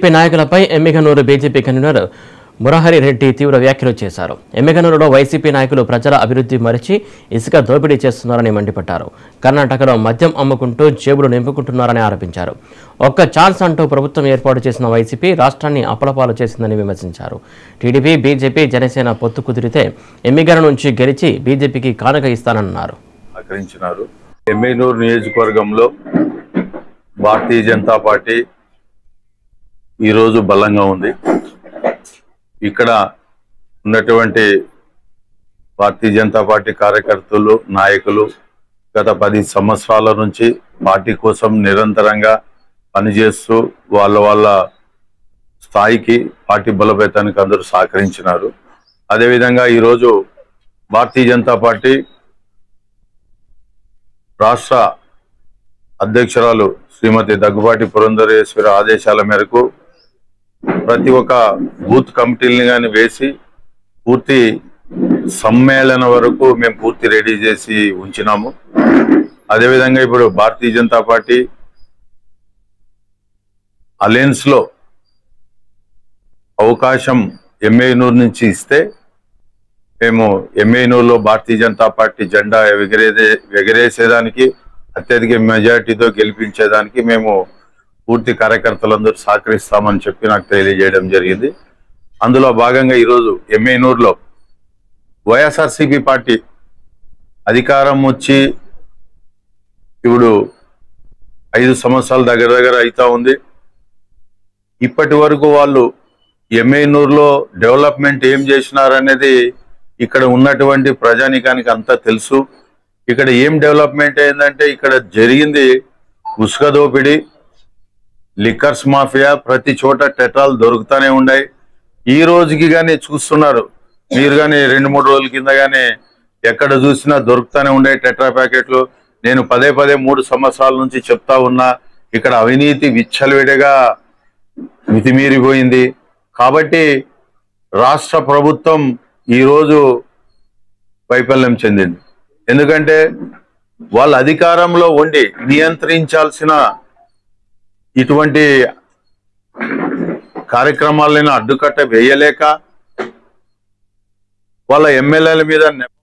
YCP నాయకులపై Yemmiganur BJP convener Murahari Reddy తీవ్ర వ్యాఖ్యలు చేశారు ఎమ్మిగనూరులో వైసీపీ నాయకులు ప్రజల అభివృద్ధి మరిచి ఇసుక దోపిడీ చేస్తున్నారని మండిపడ్డారు కర్ణాటకలో మద్యం అమ్ముకుంటూ జేబులు నింపుకుంటున్నారని ఆరోపించారు ఒక్క ఛాన్స్ అంటూ ప్రభుత్వం ఏర్పాటు చేసిన వైసీపీ రాష్ట్రాన్ని అప్పలపాలు చేసిందని విమర్శించారు టీడీపీ బీజేపీ జనసేన పొత్తు కుదిరితే ఎమ్మిగన నుంచి గెలిచి బీజేపీకి కానుక ఇస్తానన్నారు సహకరించినారు ఎమ్మెనూరు నియోజకవర్గంలో భారతీయ జనతా పార్టీ ఈరోజు బలంగా ఉంది ఇక్కడ ఉన్నటువంటి భారతీయ జనతా పార్టీ కార్యకర్తలు నాయకులు గత పది సంవత్సరాల నుంచి పార్టీ కోసం నిరంతరంగా పనిచేస్తూ వాళ్ళ వాళ్ళ స్థాయికి పార్టీ బలోపేతానికి అందరూ సహకరించినారు అదేవిధంగా ఈరోజు భారతీయ జనతా పార్టీ రాష్ట్ర అధ్యక్షురాలు శ్రీమతి దగ్గుబాటి పురంధరేశ్వరి ఆదేశాల మేరకు ప్రతి ఒక్క బూత్ కమిటీలని కానీ వేసి పూర్తి సమ్మేళన వరకు మేము పూర్తి రెడీ చేసి ఉంచినాము అదేవిధంగా ఇప్పుడు భారతీయ జనతా పార్టీ అలయన్స్ లో అవకాశం ఎంఏనూరు నుంచి ఇస్తే మేము ఎంఏనూరులో భారతీయ జనతా పార్టీ జెండా ఎగరేదే ఎగరేసేదానికి అత్యధిక మెజార్టీతో గెలిపించేదానికి మేము పూర్తి కార్యకర్తలందరూ సహకరిస్తామని చెప్పి నాకు తెలియజేయడం జరిగింది అందులో భాగంగా ఈరోజు ఎంఏనూరులో వైఎస్ఆర్సీపీ పార్టీ అధికారం వచ్చి ఇప్పుడు ఐదు సంవత్సరాల దగ్గర దగ్గర అవుతా ఉంది ఇప్పటి వరకు వాళ్ళు ఎంఏనూరులో డెవలప్మెంట్ ఏం చేసినారనేది ఇక్కడ ఉన్నటువంటి ప్రజానికానికి అంతా తెలుసు ఇక్కడ ఏం డెవలప్మెంట్ అయిందంటే ఇక్కడ జరిగింది ఉసుక దోపిడీ లిక్కర్స్ మాఫియా ప్రతి చోట టెట్రాలు దొరుకుతానే ఉన్నాయి ఈ రోజుకి కానీ చూస్తున్నారు మీరు కానీ రెండు మూడు రోజుల కింద కానీ ఎక్కడ చూసినా దొరుకుతానే ఉండే టెట్రా ప్యాకెట్లు నేను పదే పదే మూడు సంవత్సరాల నుంచి చెప్తా ఉన్నా ఇక్కడ అవినీతి విచ్చలవిడిగా మితిమీరిపోయింది కాబట్టి రాష్ట్ర ప్రభుత్వం ఈరోజు వైఫల్యం చెందింది ఎందుకంటే వాళ్ళ అధికారంలో ఉండి నియంత్రించాల్సిన ఇటువంటి కార్యక్రమాలను అడ్డుకట్ట వేయలేక వాళ్ళ ఎమ్మెల్యేల మీద నెప